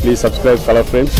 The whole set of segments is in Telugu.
Please subscribe Color Frames.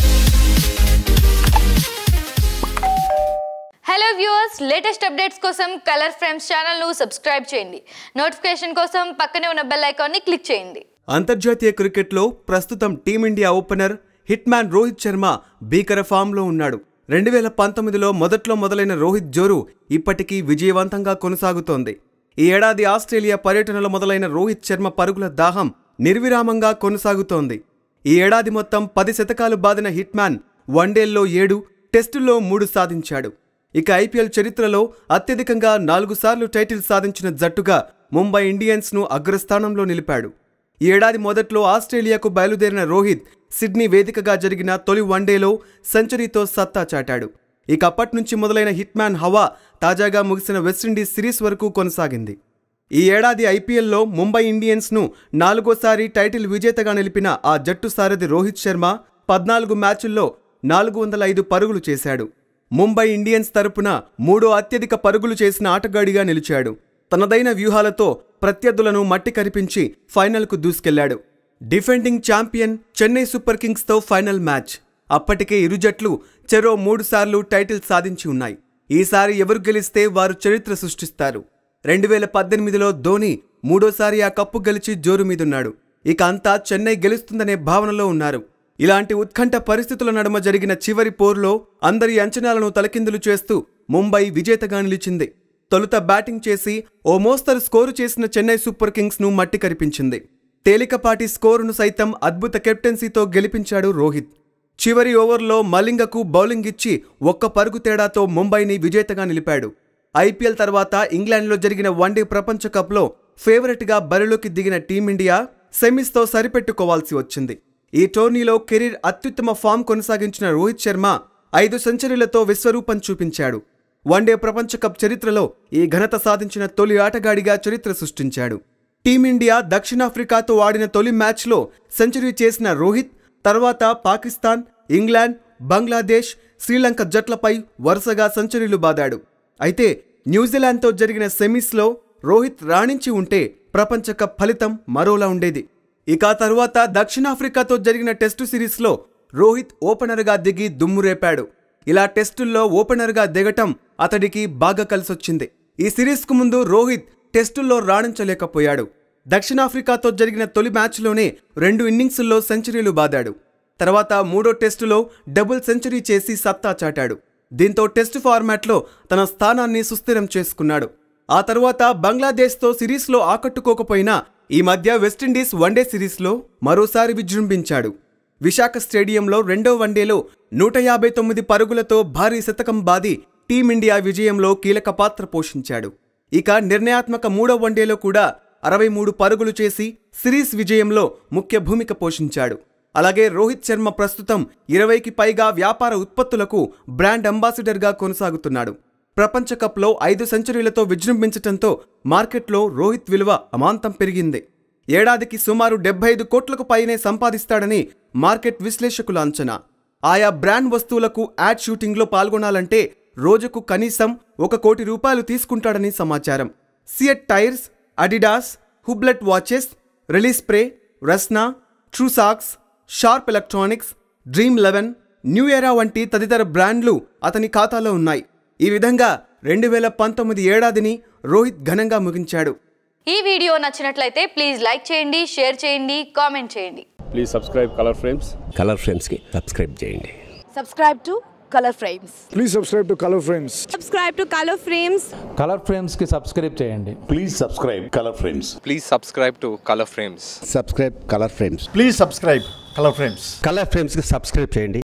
Hello viewers latest updates కోసం కలర్ ఫ్రేమ్స్ ఛానల్ను సబ్స్క్రైబ్ చేయండి నోటిఫికేషన్ కోసం పక్కనే ఉన్న బెల్ ఐకాన్ని క్లిక్ చేయండి అంతర్జాతీయ క్రికెట్లో ప్రస్తుతం Team India opener hit man Rohit Sharma భీకర ఫామ్లో ఉన్నాడు రెండు వేల పంతొమ్మిదిలో మొదట్లో మొదలైన రోహిత్ జోరు ఇప్పటికీ విజయవంతంగా కొనసాగుతోంది ఈ ఏడాది ఆస్ట్రేలియా పర్యటనలో మొదలైన రోహిత్ శర్మ పరుగుల దాహం నిర్విరామంగా కొనసాగుతోంది ఈ ఏడాది మొత్తం పది శతకాలు బాదిన హిట్ మ్యాన్ వన్డేల్లో ఏడు టెస్టుల్లో మూడు సాధించాడు ఇక ఐపీఎల్ చరిత్రలో అత్యధికంగా నాలుగు సార్లు టైటిల్ సాధించిన జట్టుగా ముంబై ఇండియన్స్ను అగ్రస్థానంలో నిలిపాడు ఈ ఏడాది మొదట్లో ఆస్ట్రేలియాకు బయలుదేరిన రోహిత్ సిడ్నీ వేదికగా జరిగిన తొలి వన్డేలో సెంచరీతో సత్తా చాటాడు ఇక అప్పటి నుంచి మొదలైన హిట్ మ్యాన్ హవా తాజాగా ముగిసిన వెస్టిండీస్ సిరీస్ వరకు కొనసాగింది ఈ ఏడాది ఐపీఎల్లో ముంబై ఇండియన్స్ను నాలుగోసారి టైటిల్ విజేతగా నిలిపిన ఆ జట్టు సారథి రోహిత్ శర్మ పద్నాలుగు మ్యాచుల్లో నాలుగు వందల ఐదు పరుగులు చేశాడు ముంబై ఇండియన్స్ తరపున మూడో అత్యధిక పరుగులు చేసిన ఆటగాడిగా నిలిచాడు తనదైన వ్యూహాలతో ప్రత్యర్థులను మట్టి కరిపించి ఫైనల్కు దూసుకెళ్లాడు డిఫెండింగ్ ఛాంపియన్ చెన్నై సూపర్ కింగ్స్తో ఫైనల్ మ్యాచ్ అప్పటికే ఇరు జట్లు చెరో మూడుసార్లు టైటిల్ సాధించి ఉన్నాయి ఈసారి ఎవరు గెలిస్తే వారు చరిత్ర సృష్టిస్తారు రెండు వేల పద్దెనిమిదిలో ధోని మూడోసారి ఆ కప్పు గెలిచి జోరు మీదున్నాడు ఇక అంతా చెన్నై గెలుస్తుందనే భావనలో ఉన్నారు ఇలాంటి ఉత్కంఠ పరిస్థితుల నడుమ జరిగిన చివరి పోరులో అందరి అంచనాలను తలకిందులు చేస్తూ ముంబై విజేతగా నిలిచింది తొలుత బ్యాటింగ్ చేసి ఓ మోస్తరు స్కోరు చేసిన చెన్నై సూపర్ కింగ్స్ ను మట్టి కరిపించింది తేలికపాటి స్కోరును సైతం అద్భుత కెప్టెన్సీతో గెలిపించాడు రోహిత్ చివరి ఓవర్లో మలింగకు బౌలింగ్ ఇచ్చి ఒక్క పరుగు తేడాతో ముంబైని విజేతగా నిలిపాడు ఐపీఎల్ తర్వాత ఇంగ్లాండ్లో జరిగిన వన్డే ప్రపంచ కప్లో ఫేవరెట్గా బరిలోకి దిగిన టీమిండియా సెమీస్తో సరిపెట్టుకోవాల్సి వచ్చింది ఈ టోర్నీలో కెరీర్ అత్యుత్తమ ఫామ్ కొనసాగించిన రోహిత్ శర్మ ఐదు సెంచరీలతో విశ్వరూపం చూపించాడు వన్డే ప్రపంచ కప్ చరిత్రలో ఈ ఘనత సాధించిన తొలి ఆటగాడిగా చరిత్ర సృష్టించాడు టీమిండియా దక్షిణాఫ్రికాతో ఆడిన తొలి మ్యాచ్లో సెంచరీ చేసిన రోహిత్ తర్వాత పాకిస్తాన్ ఇంగ్లాండ్ బంగ్లాదేశ్ శ్రీలంక జట్లపై వరుసగా సెంచరీలు బాదాడు అయితే న్యూజిలాండ్తో జరిగిన సెమీస్లో రోహిత్ రాణించి ఉంటే ప్రపంచ కప్ ఫలితం మరోలా ఉండేది ఇక ఆ తరువాత దక్షిణాఫ్రికాతో జరిగిన టెస్టు సిరీస్లో రోహిత్ ఓపెనర్గా దిగి దుమ్మురేపాడు ఇలా టెస్టుల్లో ఓపెనర్గా దిగటం అతడికి బాగా కలిసొచ్చింది ఈ సిరీస్కు ముందు రోహిత్ టెస్టుల్లో రాణించలేకపోయాడు దక్షిణాఫ్రికాతో జరిగిన తొలి మ్యాచ్లోనే రెండు ఇన్నింగ్సుల్లో సెంచరీలు బాదాడు తర్వాత మూడో టెస్టులో డబుల్ సెంచరీ చేసి సత్తా చాటాడు దీంతో టెస్టు ఫార్మాట్లో తన స్థానాన్ని సుస్థిరం చేసుకున్నాడు ఆ తర్వాత బంగ్లాదేశ్తో సిరీస్లో ఆకట్టుకోకపోయినా ఈ మధ్య వెస్టిండీస్ వన్డే సిరీస్లో మరోసారి విజృంభించాడు విశాఖ స్టేడియంలో రెండో వన్డేలో నూట యాభై తొమ్మిది పరుగులతో భారీ శతకం బాది టీమిండియా విజయంలో కీలక పాత్ర పోషించాడు ఇక నిర్ణయాత్మక మూడో వన్డేలో కూడా అరవై మూడు పరుగులు చేసి సిరీస్ విజయంలో ముఖ్య భూమిక పోషించాడు అలాగే రోహిత్ శర్మ ప్రస్తుతం ఇరవైకి పైగా వ్యాపార ఉత్పత్తులకు బ్రాండ్ అంబాసిడర్గా కొనసాగుతున్నాడు ప్రపంచ కప్లో ఐదు సెంచరీలతో విజృంభించటంతో మార్కెట్లో రోహిత్ విలువ అమాంతం పెరిగింది ఏడాదికి సుమారు డెబ్బై ఐదు కోట్లకు పైనే సంపాదిస్తాడని మార్కెట్ విశ్లేషకుల అంచనా ఆయా బ్రాండ్ వస్తువులకు యాడ్ షూటింగ్లో పాల్గొనాలంటే రోజుకు కనీసం ఒక కోటి రూపాయలు తీసుకుంటాడని సమాచారం CEAT tyres Adidas Hublot watches Relispray Rasna TruSox Sharp Electronics Dream Eleven New Era వంటి తదితర బ్రాండ్లు అతని ఖాతాలో ఉన్నాయి ఈ విధంగా రెండు వేల పంతొమ్మిది ఏడాదిని రోహిత్ ఘనంగా ముగించాడు ఈ వీడియో నచ్చినట్లయితే ప్లీజ్ లైక్ చేయండి షేర్ చేయండి కామెంట్ చేయండి Please subscribe Color Frames. Color ఫ్రేమ్స్కి సబ్స్క్రైబ్ చేయండి subscribe to color frames Please subscribe to Color Frames. subscribe to color frames Color ఫ్రేమ్స్కి సబ్స్క్రైబ్ చేయండి Please subscribe Color Frames. Please subscribe to Color Frames. Subscribe Color Frames Please subscribe Color Frames. Color ఫ్రేమ్స్కి సబ్స్క్రైబ్ చేయండి